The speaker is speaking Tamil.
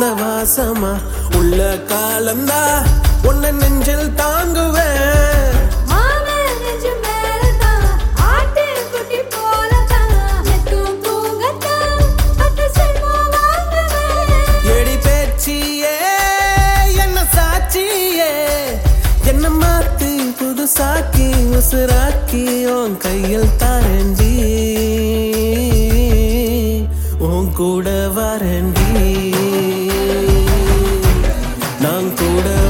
வந்த வாசமா உள்ள காலந்தா உன்னை நெஞ்சில் தாங்குவேன் மாமே நெஞ்சு மேலதான் ஆட்டுக்குட்டி போலதான் எத்தும் தூங்கத்தான் பத்து செல்வா வாங்குவேன் எடி பேச்சியே என்ன சாட்சியே என்ன மாத்தி புதுசாக்கி உசுராக்கி உன் கையில் தாரண்டி உன் கூட வரண்டி நான் கூட